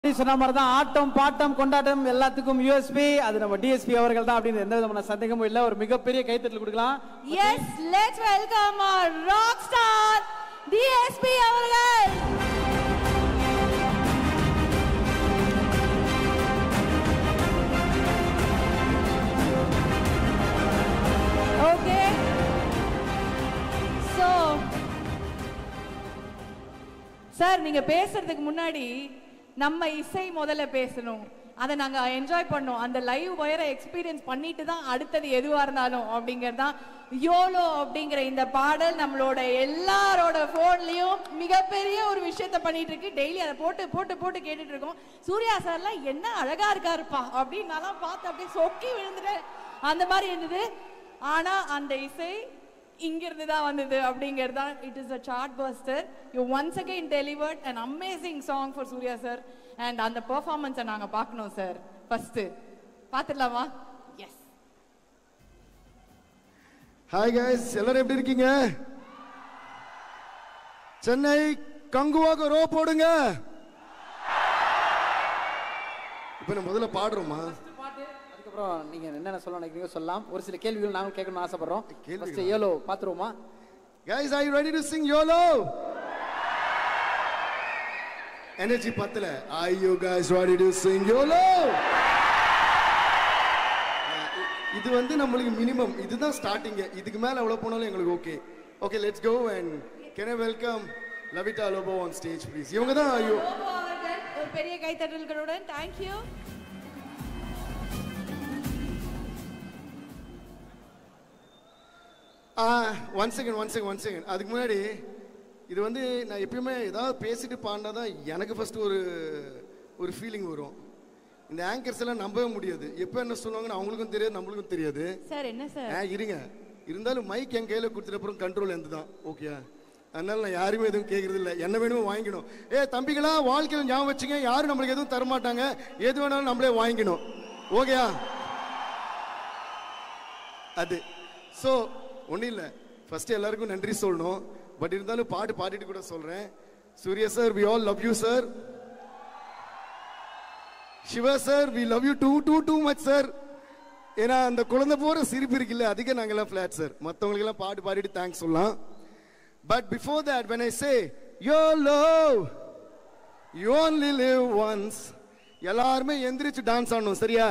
நீ சொன்ன மாதிரி தான் ஆட்டம் பாட்டம் கொண்டாட்டம் எல்லாத்துக்கும் யூஎஸ்பி அது நம்ம டிஎஸ்பி அவர்கள் தான் அப்படின்னு எந்த விதமான சந்தேகமும் இல்ல ஒரு மிகப்பெரிய கைத்தட்டல் கொடுக்கலாம் Yes, let's welcome our rock star, DSP அவர்கள். Okay. So, சார் நீங்க பேசுறதுக்கு முன்னாடி நம்ம இசை முதல்ல பேசணும் அதை நாங்க என்ஜாய் பண்ணோம் அந்த லைவ் வயரை எக்ஸ்பீரியன்ஸ் பண்ணிட்டு தான் அடுத்தது எதுவா இருந்தாலும் அப்படிங்கிறது தான் யோலோ அப்படிங்கிற இந்த பாடல் நம்மளோட எல்லாரோட போன்லயும் மிகப்பெரிய ஒரு விஷயத்த பண்ணிட்டு இருக்கு டெய்லி அதை போட்டு போட்டு போட்டு கேட்டுட்டு இருக்கோம் சூர்யா சார்லாம் என்ன அழகா இருக்காருப்பா அப்படின்னு நான் பார்த்து அப்படியே சொக்கி விழுந்துட்டேன் அந்த மாதிரி இருந்தது ஆனா அந்த இசை இங்கிருந்து தான் வந்தது அப்படிங்கிறது தான் it is a chart buster you once again delivered an amazing song for Suriya sir and அந்த பெர்ஃபார்மன்ஸை நாங்க பார்க்கணும் சார் ஃபர்ஸ்ட் பார்த்துடலாமா எஸ் ஹாய் கைஸ் எல்லாரும் எப்படி இருக்கீங்க சென்னை கங்குவாக ரோ போடுங்க இப்போ நான் முதல்ல பாடுறோமா அதுக்கப்புறம் நீங்க என்னென்ன சொல்ல நினைக்கிறீங்க சொல்லலாம் ஒரு சில கேள்விகள் நாங்களும் கேட்கணும்னு ஆசைப்படுறோம் கேள்விகளா? ஃபர்ஸ்ட் ஏலோ பாத்துருவோமா guys are you ready to sing yolo energy பத்தல are you guys ready to sing yolo இது வந்து நம்மளுக்கு மினிமம் இதுதான் ஸ்டார்டிங் இதுக்கு மேல எவ்வளவு போனாலும் எங்களுக்கு okay okay let's go and can I welcome Lavita Lobo on stage please இவங்க தான் ஐயோ ஒரு பெரிய கைத்தட்டல்களுடன் thank you one second one second one second அதுக்கு முன்னாடி இது வந்து நான் எப்பயுமே ஏதாவது பேசிட்டு பாடினா தான் எனக்கு ஃபர்ஸ்ட் ஒரு ஒரு ஃபீலிங் வரும் இந்த ஆங்கர்ஸ் எல்லாம் நம்பவே முடியாது எப்போ என்ன சொல்லுவாங்கன்னு அவங்களுக்கும் தெரியாது நம்மளுக்கும் தெரியாது சார் என்ன சார் ஆ இருங்க இருந்தாலும் மைக் என் கையில் கொடுத்துட்ட அப்புறம் கண்ட்ரோல் எந்த தான் ஓகே அதனால நான் யாருமே எதுவும் கேட்கறது இல்லை என்ன வேணுமோ வாங்கிக்கணும் ஏ தம்பிகளா வாழ்க்கையில் ஞாபகம் வச்சுங்க யாரும் நம்மளுக்கு எதுவும் தர மாட்டாங்க எது வேணாலும் நம்மளே வாங்கிக்கணும் ஓகேயா அது ஸோ ஒன்றும் இல்லை ஃபர்ஸ்ட் எல்லாருக்கும் நன்றி சொல்லணும் பட் இருந்தாலும் பாட்டு பாடிட்டு கூட சொல்கிறேன் Suriya sir we all love you sir Siva sir we love you too too too much sir ஏன்னா அந்த குழந்தை போற சிரிப்பு இருக்குல்ல அதுக்கு நாங்கெல்லாம் ஃபிளாட் சார் மற்றவங்களுக்கெல்லாம் பாட்டு பாடிட்டு தேங்க்ஸ் சொல்லலாம் but before that when I say yo love you only live once எல்லாருமே எந்திரிச்சு டான்ஸ் ஆடணும் சரியா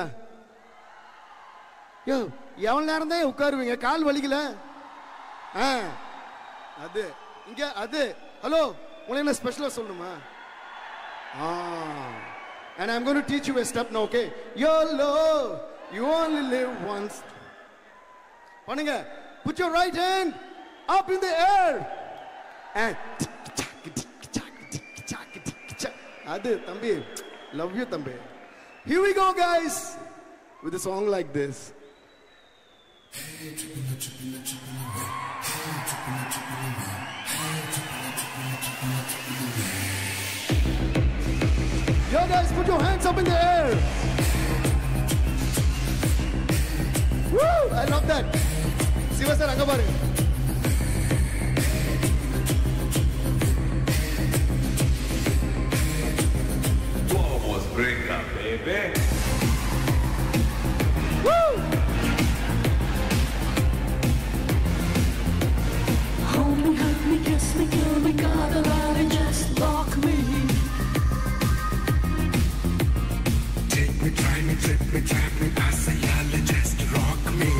யோ எவ்வளவு நேரம் தான் உட்காருவீங்க கால் வலிக்கல ஆ அது இங்க அது ஹலோ உங்களை என்ன ஸ்பெஷலா சொல்லணுமா ஆ and i'm going to teach you a step now okay yolo you only live once பண்ணுங்க put your right hand up in the air and அது தம்பி love you தம்பி here we go guys with a song like this Yo guys, put your hands up in the air. Woo! I love that. Siva sir அங்க பாருங்க Vamos brincar, baby. Hold me, hug me, kiss me, kill me, cuddle around and just lock me. Take me, try me, trip me, trap me, asayale, just rock me.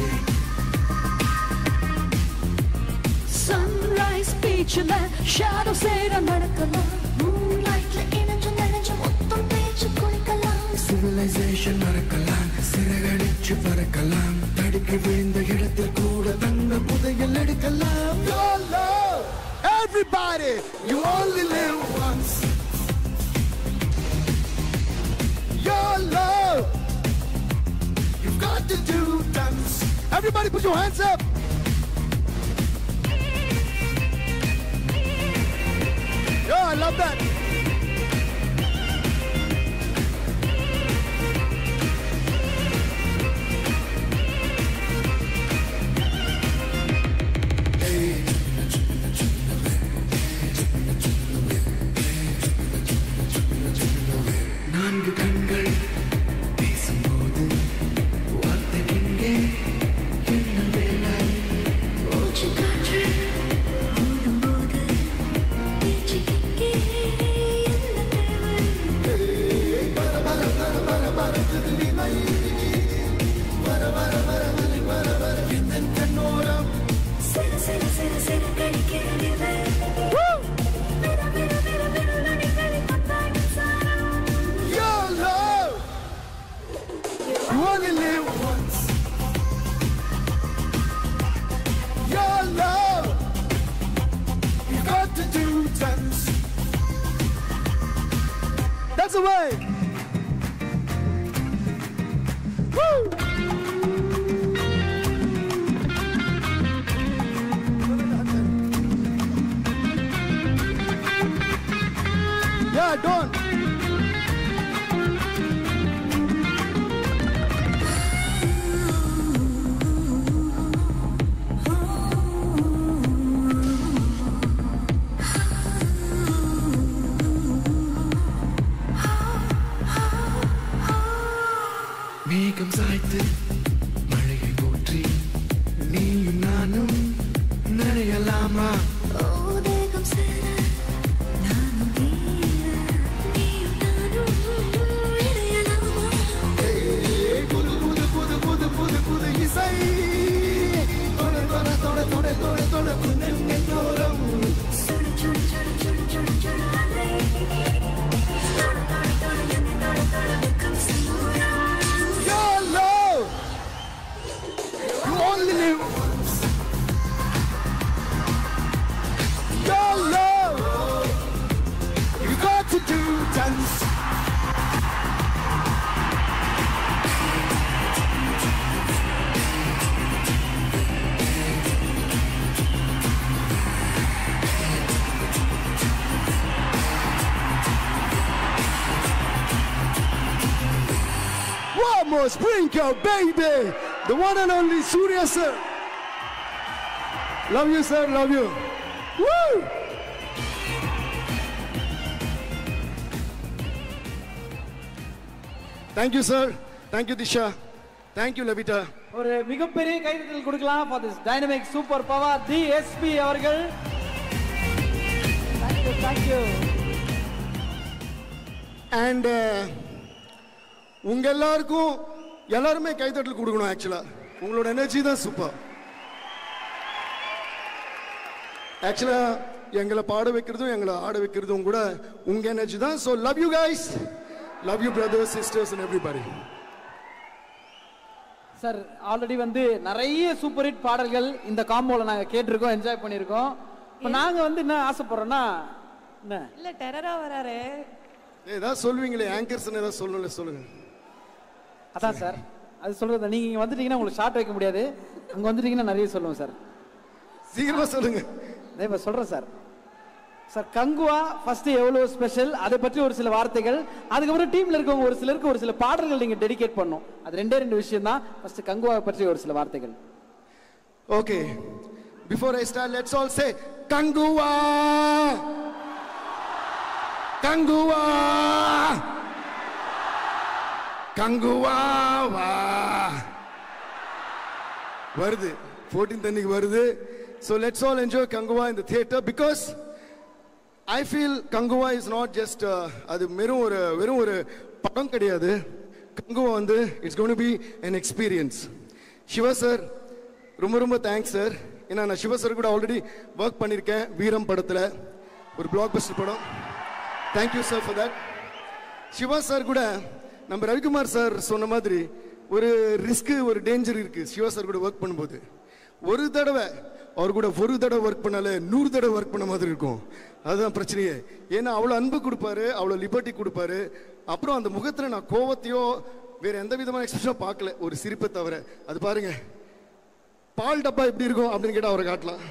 Sunrise beachல shadow சேர நடக்கலாம் Moonlightல இணைஞ்சு நனைஞ்சு மொத்தம் பேச்சு குளிக்கலாம் Civilization மறக்கலாம் சிறகடிச்சு பறக்கலாம் தடுக்கி விழுந்த இடத்தில் கூட தங்க புதையல் எடுக்கலாம் Your love, everybody, you only live once. Your love, you've got to do dance. Everybody, put your hands up. Yo, I love that. நான் இங்கு கண்கள் பேசும்போது வார்த்தை எங்கே என்ன வேலை மூச்சு காற்று ஓடும்போது பேச்சு எங்கே என்ன தேவை சிறு சிறு சிறு சிறு கடிக்கிறது விர விர விர விர நடிகளின் கொண்டாடும் சாரம் Your love, you only live once. Your love, you got to do dance. That's the way. Woo! Yeah, don't. மேகம் சாய்த்து மழையை ஊற்றி நீயும் நானும் நனையலாமா ஓதேகம் சேர நானும் தீர நீயும் நானும் இணையலாமா புது புது புது புது புது புது இசை தொட தொட தொட தொட தொட தொட கொஞ்சம் நெஞ்சோரம் சுடு சுடு சுடு சுடு சுடு சுடு அலை தொட தொட தொட என்னை தொட தொட வெக்கம் சூடா Your love, you only live once. Your love, you got to do dance. One more sprinkle, baby. The one and only Surya sir. Love you, sir. Love you. Woo! Thank you, sir. Thank you, Disha. Thank you, Levita. ஒரு மிகப்பெரிய கைதட்டல் கொடுக்கலாம் for this dynamic super power DSP அவர்கள் thank you thank you and உங்க எல்லாருக்கும் எல்லாருமே கைத்தட்டல் கொடுக்கணும் ஆக்சுவலா உங்களோட எனர்ஜி தான் சூப்பர் ஆக்சுவலா எங்களை பாட வைக்கிறதும் எங்களை ஆட வைக்கிறதும் கூட உங்க எனர்ஜி தான் so love you guys love you brothers sisters and everybody sir already வந்து நிறைய சூப்பர் ஹிட் பாடல்கள் இந்த காம்போல நாங்க கேட்டிருக்கோம் என்ஜாய் பண்ணியிருக்கோம் இப்போ நாங்க வந்து என்ன ஆசைப்படுறோம்னா என்ன இல்ல டெரரா வராரு ஏதாவது சொல்லுவீங்களே ஆங்கர்ஸ் ஏதாவது சொல்லல சொல்லுங்க அதான் சார் அது சொல்றது நீங்க இங்க வந்துட்டீங்கன்னா உங்களுக்கு ஷார்ட் வைக்க முடியாது அங்க வந்துட்டீங்கன்னா நிறைய சொல்லுவோம் சார் சீக்கிரமா சொல்லுங்க இதோ இப்ப சொல்றேன் சார் சார் கங்குவா ஃபர்ஸ்ட் எவ்வளவு ஸ்பெஷல் அதை பற்றி ஒரு சில வார்த்தைகள் அதுக்கப்புறம் டீம்ல இருக்கவங்க ஒரு சிலருக்கு ஒரு சில பாடல்கள் நீங்க டெடிகேட் பண்ணும் அது ரெண்டே ரெண்டு விஷயம் தான் ஃபர்ஸ்ட் கங்குவாவை பற்றி ஒரு சில வார்த்தைகள் okay before I start let's all say Kanguva Kanguva Kanguva வா வருது 14th அன்னைக்கு வருது so let's all enjoy Kanguva இந்த theatre because I feel Kanguva is not just அது வெறும் ஒரு வெறும் ஒரு படம் கிடையாது கங்குவா வந்து it's gonna be an experience Siva sir ரொம்ப ரொம்ப தேங்க்ஸ் சார் ஏன்னா நான் சிவா சார் கூட ஆல்ரெடி ஒர்க் பண்ணியிருக்கேன் வீரம் படத்தில் ஒரு பிளாக் பஸ்டர் படம் thank you sir for that Siva sir கூட நம்ம ரவிக்குமார் சார் சொன்ன மாதிரி ஒரு ரிஸ்க் ஒரு டேஞ்சர் இருக்கு சிவா சார் கூட ஒர்க் பண்ணும்போது ஒரு தடவை அவர் கூட ஒரு தடவை ஒர்க் பண்ணாலே நூறு தடவை ஒர்க் பண்ண மாதிரி இருக்கும் அதுதான் பிரச்சனையே ஏன்னா அவ்வளோ அன்பு கொடுப்பாரு அவ்வளோ லிபர்ட்டி கொடுப்பாரு அப்புறம் அந்த முகத்தில் நான் கோவத்தையோ வேற எந்த விதமான எக்ஸ்பிரஷனோ பார்க்கல ஒரு சிரிப்பை தவிர அது பாருங்க பால் டப்பா எப்படி இருக்கும் அப்படின்னு கேட்டால் அவரை காட்டலாம்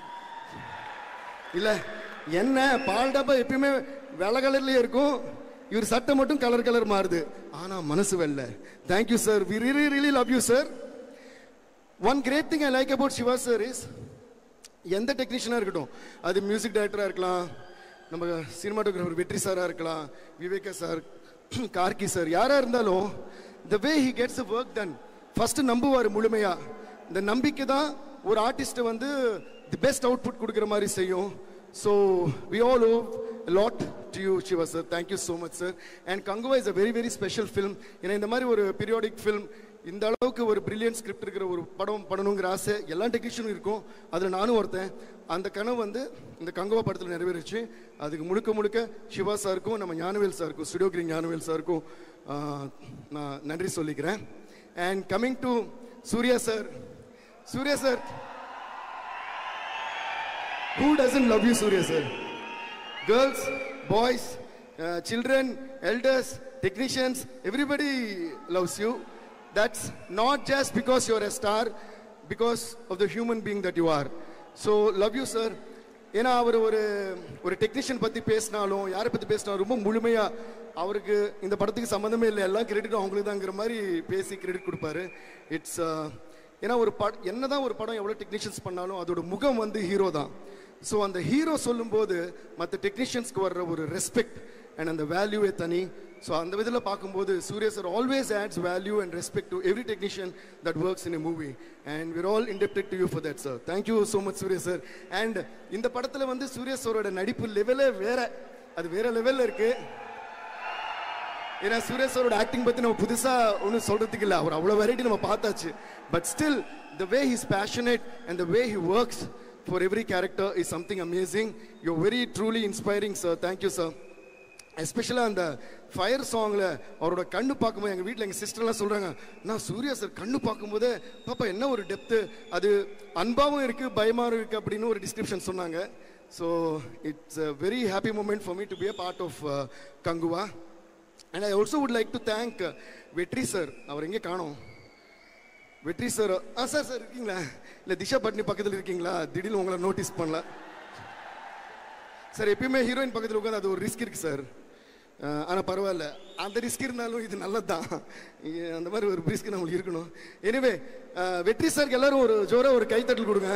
இல்ல என்ன பால் டப்பா எப்பயுமே வெள்ளை கலர்லயே இருக்கும் இவர் சட்டை மட்டும் கலர் கலர் மாறுது ஆனா மனசு வெள்ள thank you sir we really really love you sir one great thing I like about Siva sir is எந்த டெக்னீஷியனாக இருக்கட்டும் அது மியூசிக் டைரக்டராக இருக்கலாம் நம்ம சினிமாட்டோகிராஃபர் வெற்றி சாராக இருக்கலாம் விவேகா சார் கார்கி சார் யாரா இருந்தாலும் the way he gets work done first நம்புவார் முழுமையா இந்த நம்பிக்கை தான் ஒரு ஆர்டிஸ்ட்டை வந்து தி பெஸ்ட் அவுட்புட் கொடுக்குற மாதிரி செய்யும் so we all owe lot to you Siva sir thank you so much sir and Kanguva is a very very special film ஏன்னா இந்த மாதிரி ஒரு பீரியாடிக் ஃபிலிம் இந்த அளவுக்கு ஒரு பிரில்லியன்ட் ஸ்கிரிப்ட் இருக்கிற ஒரு படம் பண்ணணுங்கிற ஆசை எல்லா டெக்னீஷியனும் இருக்கும் அதில் நானும் ஒருத்தன் அந்த கனவு வந்து இந்த கங்குவா படத்தில் நிறைவேறிச்சு அதுக்கு முழுக்க முழுக்க சிவா சாருக்கும் நம்ம ஞானவேல் சாருக்கும் ஸ்டுடியோ கிரீன் ஞானவேல் சாருக்கும் ஆஹ், நான் நன்றி சொல்லிக்கிறேன் and coming to Suriya sir Suriya sir Who doesn't love you, Surya sir? Girls, boys, uh, children, elders, technicians, everybody loves you. That's not just because you're a star, because of the human being that you are. So, love you, sir. ஏன்னா அவர் ஒரு ஒரு technician பத்தி பேசினாலும் யாரை பத்தி பேசினாலும் ரொம்ப முழுமையா அவருக்கு இந்த படத்துக்கு சம்மந்தமே இல்லை எல்லா கிரெடிட்டும் அவங்களுக்கு தாங்கிற மாதிரி பேசி கிரெடிட் கொடுப்பாரு இட்ஸ் ஏன்னா ஒரு படம் என்னதான் ஒரு படம் எவ்வளோ டெக்னீஷியன்ஸ் பண்ணாலும் அதோட முகம் வந்து ஹீரோ தான் ஸோ அந்த ஹீரோ சொல்லும்போது மற்ற டெக்னீஷியன்ஸ்க்கு வர்ற ஒரு ரெஸ்பெக்ட் அண்ட் அந்த வேல்யூவே தனி ஸோ அந்த விதத்தில் பார்க்கும்போது Suriya sir always adds value and respect to every technician that works in a movie and we're all indebted to you for that sir thank you so much Suriya sir and இந்த படத்தில் வந்து சூர்யா சாரோட நடிப்பு லெவலே வேற அது வேற லெவலில் இருக்குது ஏன்னா சுரேஷ் சாரோட ஆக்டிங் பத்தி நம்ம புதுசா ஒன்றும் சொல்றதுக்கு இல்லை அவர் அவ்வளோ வெரைட்டி நம்ம பார்த்தாச்சு but still the way his passionate and the way he works for every character is something amazing you very truly inspiring sir thank you sir எஸ்பெஷலாக அந்த ஃபயர் சாங்கில் அவரோட கண்ணு பார்க்கும்போது எங்கள் வீட்டில் எங்கள் சிஸ்டர்லாம் சொல்கிறாங்க நான் சூர்யா சார் கண்ணு பார்க்கும்போது பாப்பா என்ன ஒரு டெப்த்து அது அன்பாவும் இருக்குது பயமாகவும் இருக்குது அப்படின்னு ஒரு டிஸ்கிரிப்ஷன் சொன்னாங்க so it's a very happy moment for me to be a part of Kanguva and I also would like to thank Vetri sir அவர் எங்கே காணோம் வெற்றி சார் ஆ சார் சார் இருக்கீங்களா இல்லை திஷா பட்னி பக்கத்தில் இருக்கீங்களா திடீர்னு உங்களை நோட்டீஸ் பண்ணல சார் எப்பயுமே ஹீரோயின் பக்கத்தில் உட்காந்து அது ஒரு ரிஸ்க் இருக்கு சார் ஆனால் பரவாயில்ல அந்த ரிஸ்க் இருந்தாலும் இது நல்லது தான் அந்த மாதிரி ஒரு ரிஸ்க் நம்மளுக்கு இருக்கணும் எனிவே வெற்றி சாருக்கு எல்லாரும் ஒரு ஜோரா ஒரு கைத்தட்டல் கொடுங்க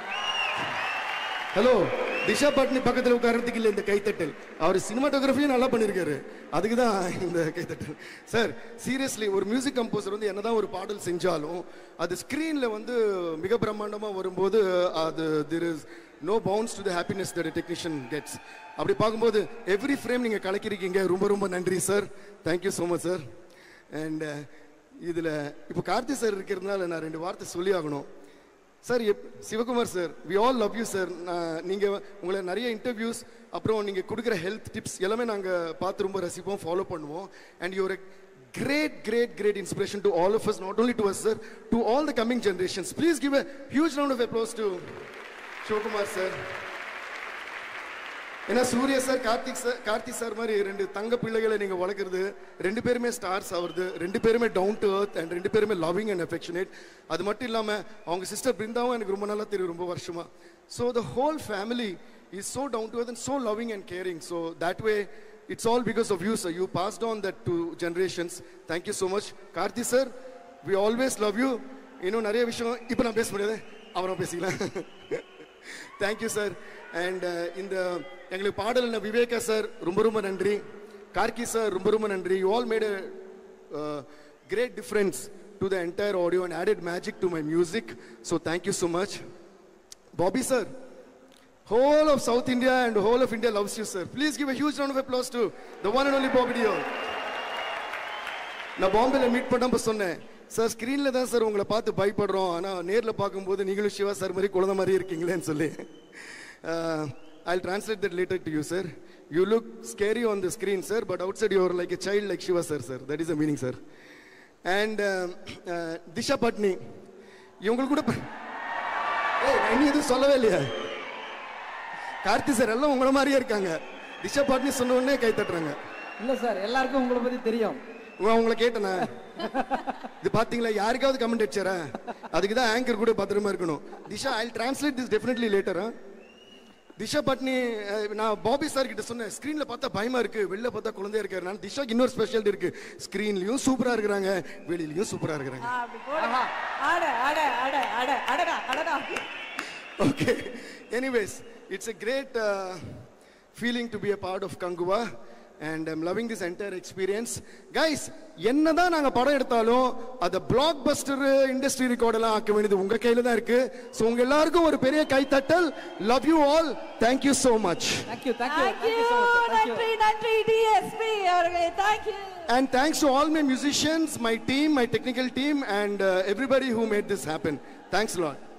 ஹலோ திஷா பட்னி பக்கத்தில் உட்கார்றதுக்கு இல்லை இந்த கைத்தட்டல் அவர் சினிமாட்டோகிராஃபியும் நல்லா பண்ணியிருக்காரு அதுக்கு தான் இந்த கைத்தட்டல் சார் சீரியஸ்லி ஒரு மியூசிக் கம்போசர் வந்து என்னதான் ஒரு பாடல் செஞ்சாலும் அது ஸ்க்ரீனில் வந்து மிக பிரம்மாண்டமாக வரும்போது அது there is no bounds to the happiness that technician gets அப்படி பார்க்கும்போது எவ்ரி ஃப்ரேம் நீங்கள் கலக்கிருக்கீங்க ரொம்ப ரொம்ப நன்றி sir thank you so much sir and இதில் இப்போ கார்த்தி சார் இருக்கிறதுனால நான் ரெண்டு வார்த்தை சொல்லி ஆகணும் சார் எப் Sivakumar sir we all love you sir நீங்கள் உங்களை நிறைய இன்டர்வியூஸ் அப்புறம் நீங்கள் கொடுக்குற ஹெல்த் டிப்ஸ் எல்லாமே நாங்கள் பார்த்து ரொம்ப ரசிப்போம் ஃபாலோ பண்ணுவோம் and your great great great inspiration to all of us not only to us sir to all the coming generations please give a huge round of applause to Sivakumar sir ஏன்னா Suriya sir Karthik sir Karthik sir மாதிரி ரெண்டு தங்க பிள்ளைகளை நீங்க வளர்க்குறது ரெண்டு பேருமே stars ஆகுறது ரெண்டு பேருமே டவுன் டு earth அண்ட் ரெண்டு பேருமே லவ்விங் அண்ட் affectionate அது மட்டும் இல்லாம அவங்க சிஸ்டர் பிருந்தாவும் எனக்கு ரொம்ப நல்லா தெரியும் ரொம்ப வருஷமா so the whole family is so down to earth and so loving and caring so that way it's all because of you sir you passed on that to generations thank you so much Karthi sir we always love you இன்னும் நிறைய விஷயம் இப்போ நான் பேச முடியாது அப்புறம் பேசிக்கலாம் thank you sir and இந்த எங்களுக்கு பாடல் என்ன விவேகா சார் ரொம்ப ரொம்ப நன்றி கார்கி சார் ரொம்ப ரொம்ப நன்றி you all made a great difference to the entire audio and added magic to my music so thank you so much Bobby sir whole of South India and whole of India loves you, sir. Please give a huge round of applause to the one and only Bobby Deol. நான் பாம்பேல meet பண்ணப்ப சொன்னேன் sir ஸ்க்ரீன்ல தான் sir உங்களை பார்த்து பயப்படுறோம் ஆனால் நேரில் பார்க்கும்போது நீங்களும் சிவா சார் மாதிரி குழந்தை மாதிரி இருக்கீங்களேன்னு சொல்லி I translate that later to you sir you look scary on the screen sir but outside your like a child like Siva sir sir that is a meaning sir and Disha Patani இவங்களுக்கு கூட ப- ஏய் நான் இன்னும் எதுவும் சொல்லவே இல்லையா கார்த்தி சார் எல்லாம் உங்கள மாதிரியே இருக்காங்க திஷா பாட்னி சொன்ன உடனே கை தட்டுறாங்க இல்ல சார் எல்லாருக்கும் உங்களை பத்தி தெரியும் உங்க- உங்களை கேட்டனா இது பாத்தீங்களா யாருக்காவது கமெண்ட் அடிச்சாரா அதுக்கு தான் ஆங்கர் கூட பத்திரமா இருக்கணும் Disha I translate this definitely லேட்டரா திஷா பட்னி அஹ், நான் பாபி சார் கிட்ட சொன்னேன் ஸ்க்ரீன்ல பார்த்தா பயமா இருக்கு வெளில பார்த்தா குழந்தையா இருக்காரு நான் திஷாக்கு இன்னொரு ஸ்பெஷாலிட்டி இருக்கு ஸ்க்ரீன்லயும் சூப்பரா இருக்கிறாங்க வெளியிலயும் சூப்பரா இருக்கிறாங்க ஆ, அப்படி போடு. அட அட அட அட அடடா அடடா Okay. Anyways, it's a great uh, feeling to be a part of Kangua. And I'm loving this entire experience guys என்னதான் நாங்க படம் எடுத்தாலும் அதை பிளாக் பஸ்டர் இண்டஸ்ட்ரி ரெக்கார்டெல்லாம் ஆக்க வேண்டியது உங்க கையில தான் இருக்கு ஸோ உங்க எல்லாருக்கும் ஒரு பெரிய கைத்தட்டல் love you all thank you so much thank you thank you thank you நன்றி நன்றி டிஎஸ்பி அவர்களே thank you And thanks to all my musicians, my team, my technical team, and uh, everybody who made this happen. Thanks a lot.